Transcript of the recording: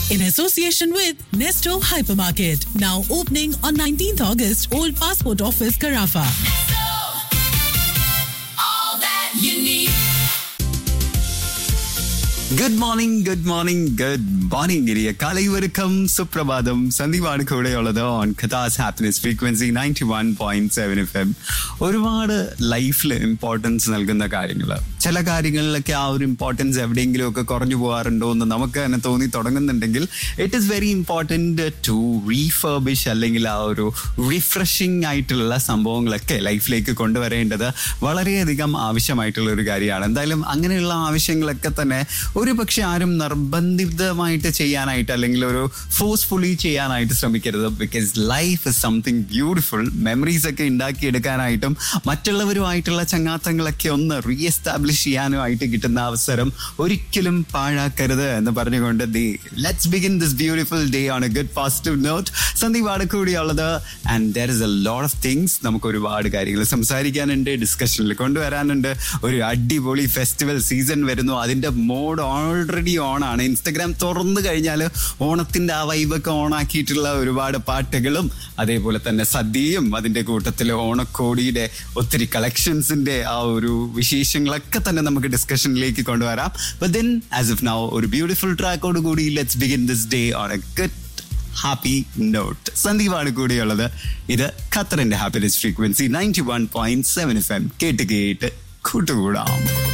in association with Nesto Hypermarket. Now opening on 19th August, Old Passport Office, Carafa. all that you need. Good morning good morning good morning ഗിരിയ കലൈവരുക്കം സുപ്രഭാതം സന്ദീപാണ് കൂടെയുള്ളത് on Qatar's happiness frequency ninety one point seven F M ഒരുപാട് ലൈഫിൽ importance നൽകുന്ന കാര്യങ്ങൾ ചില കാര്യങ്ങളിലൊക്കെ ആ ഒരു ഇമ്പോർട്ടൻസ് എവിടെയെങ്കിലും ഒക്കെ കുറഞ്ഞു പോകാറുണ്ടോ എന്ന് നമുക്ക് തന്നെ തോന്നി തുടങ്ങുന്നുണ്ടെങ്കിൽ it is very important to refurbish അല്ലെങ്കിൽ ആ ഒരു റിഫ്രഷിംഗ് ആയിട്ടുള്ള സംഭവങ്ങളൊക്കെ ലൈഫിലേക്ക് കൊണ്ടുവരേണ്ടത് വളരെയധികം ആവശ്യമായിട്ടുള്ള ഒരു കാര്യമാണ് എന്തായാലും അങ്ങനെയുള്ള ആവശ്യങ്ങളൊക്കെ തന്നെ ഒരു പക്ഷെ ആരും നിർബന്ധിതമായിട്ട് ചെയ്യാനായിട്ട് അല്ലെങ്കിൽ ഒരു ഫോഴ്സ്ഫുള്ളി ചെയ്യാനായിട്ട് ശ്രമിക്കരുത് because life is something beautiful memories ഒക്കെ ഉണ്ടാക്കിയെടുക്കാനായിട്ടും മറ്റുള്ളവരുമായിട്ടുള്ള ചങ്ങാത്തങ്ങളൊക്കെ ഒന്ന് റീ എസ്റ്റാബ്ലിഷ് ചെയ്യാനുമായിട്ട് കിട്ടുന്ന അവസരം ഒരിക്കലും പാഴാക്കരുത് എന്ന് പറഞ്ഞുകൊണ്ട് the let's begin this beautiful day on a good positive note സന്ദീപാണ് കൂടിയുള്ളത് and there is a lot of things നമുക്ക് ഒരുപാട് കാര്യങ്ങൾ സംസാരിക്കാനുണ്ട് ഡിസ്കഷനിൽ കൊണ്ടുവരാനുണ്ട് ഒരു അടിപൊളി ഫെസ്റ്റിവൽ സീസൺ വരുന്നു അതിന്റെ മോഡ് ഓൾറെഡി ഓൺ ആണ് ഇൻസ്റ്റഗ്രാം തുറന്നു കഴിഞ്ഞാൽ ഓണത്തിന്റെ ആ വൈബൊക്കെ ഓൺ ആക്കിയിട്ടുള്ള ഒരുപാട് പാട്ടുകളും അതേപോലെ തന്നെ സദ്യയും അതിന്റെ കൂട്ടത്തിൽ ഓണക്കോടിയുടെ ഒത്തിരി കളക്ഷൻസിന്റെ ആ ഒരു വിശേഷങ്ങളൊക്കെ തന്നെ നമുക്ക് ഡിസ്കഷനിലേക്ക് കൊണ്ടുവരാം but then as if now ഒരു ബ്യൂട്ടിഫുൾ ട്രാക്കോട് കൂടി let's begin this day on a good happy note സന്ദീപാണ് കൂടിയുള്ളത് ഇത് ഖത്തറിന്റെ happiness frequency ninety one point seven F M കേട്ട് കേട്ട് കൂട്ടുകൂടാം